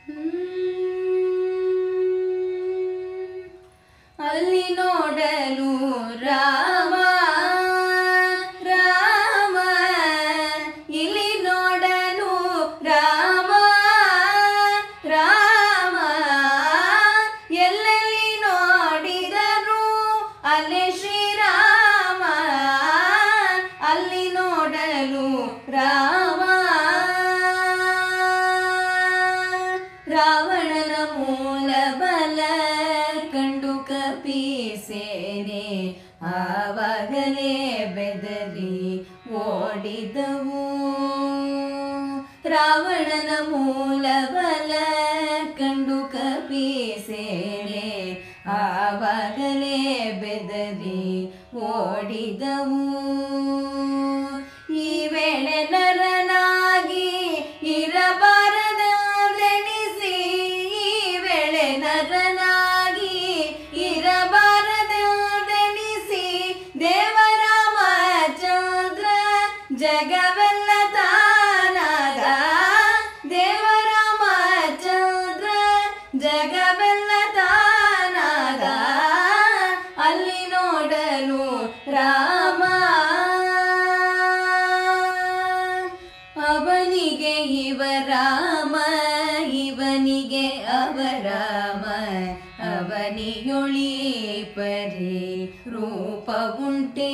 ಅಲ್ಲಿ ನೋಡಲು ರಾಮ ರಾಮ ಇಲ್ಲಿ ನೋಡಲು ರಾಮ ರಾಮ ಎಲ್ಲೆಲ್ಲಿ ನೋಡಿದರು ಅಲ್ಲಿ ಶ್ರೀರಾಮ ಅಲ್ಲಿ ನೋಡಲು ರಾಮ ರಾವಣನ ಮೂಲ ಬಲ ಕಂಡು ಕಪಿಸೇನೆ ಆವಾಗಲೇ ಬೆದರಿ ಓಡಿದವು ರಾವಣನ ಮೂಲ ಬಲ ಕಂಡು ಕಪಿಸೇನೆ ಆವಾಗಲೇ ಬೆದರಿ ಓಡಿದವು ಈ ವೇಳೆ ನರನಾಗಿ ಇರಬಾರದೆನಿಸಿ ಈ ವೇಳೆ ನರನಾಗಿ ಇರಬಾರದೆನಿಸಿ ದೇವರಾಮ ಚಂದ್ರ ಜಗವೆಲ್ಲ ತಾನಾದ ದೇವರಾಮ ಚಂದ್ರ ಜಗವೆಲ್ಲ ತಾನಾದ ಅಲ್ಲಿ ನೋಡಲು ರಾಮ ಅವನಿಗೆ ಇವರಾಮ ಇವನಿಗೆ ಅವರಾಮ ಅವನಿಯೊಳಿ ಪರಿ ರೂಪ ಉಂಟೆ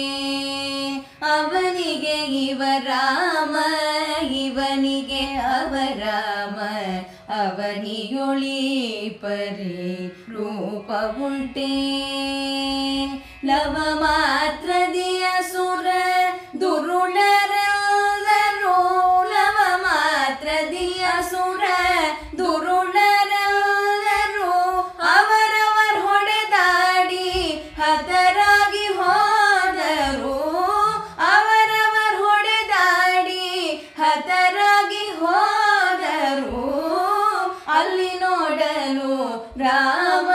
ಅವನಿಗೆ ಇವರಾಮ ಇವನಿಗೆ ಅವರಾಮ ಅವನಿಯೊಳಿ ಪರಿ ರೂಪ ಉಂಟೆ ಲವ ಮಾತ್ರದಿಯ ಸುರ ದುರುಳರೆಲ್ಲರೂ ಲವ ಮಾತ್ರದಿಯ ಸುರ ದುರುಳರೆಲ್ಲರೂ ಅವರವರ್ ಹೊಡೆದಾಡಿ ಹತರಾಗಿ ಹೋದರು ಅವರವರ್ ಹೊಡೆದಾಡಿ ಹತರಾಗಿ ಹೋದರು ಅಲ್ಲಿ ನೋಡಲು ರಾಮ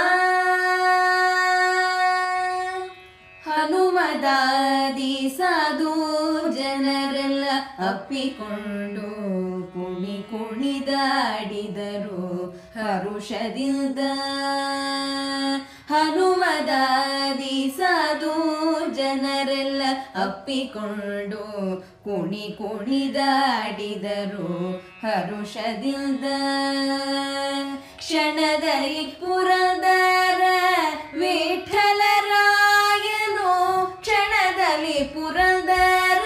ಹನುಮದಾದಿ ಸಾಧು ಜನರೆಲ್ಲ ಅಪ್ಪಿಕೊಂಡು ಕುಣಿ ಕುಣಿದಾಡಿದರು ಹರುಷದಿಂದ ಹನುಮದಾದಿ ಸಾಧು ಜನರೆಲ್ಲ ಅಪ್ಪಿಕೊಂಡು ಕುಣಿ ಕುಣಿದಾಡಿದರು ಹರುಷದಿಂದ ಕ್ಷಣದಲ್ಲಿ ಪುರದರ ವಿಠಲರಾಯನು ಕ್ಷಣದಲ್ಲಿ ಪುರದರ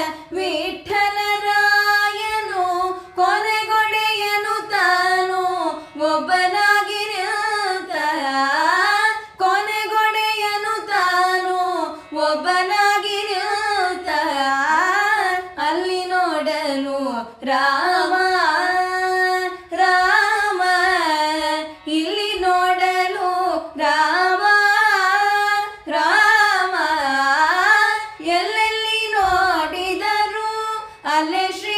ವಿಠಲರಾಯನು ಕೊನೆಗೊಡೆಯನು ತಾನು ಒಬ್ಬನಾಗಿ ನಿಂತ ಕೊನೆಗೊಡೆಯನು ತಾನು ಒಬ್ಬನಾಗಿ ನಿಂತ ಅಲ್ಲಿ ನೋಡಲು ರಾಮ ರಾಮ ಇಲ್ಲಿ ನೋಡಲು ರಾಮ ರಾಮ ಎಲ್ಲೆಲ್ಲಿ ನೋಡಿದರು ಅಲ್ಲೇ ಶ್ರೀ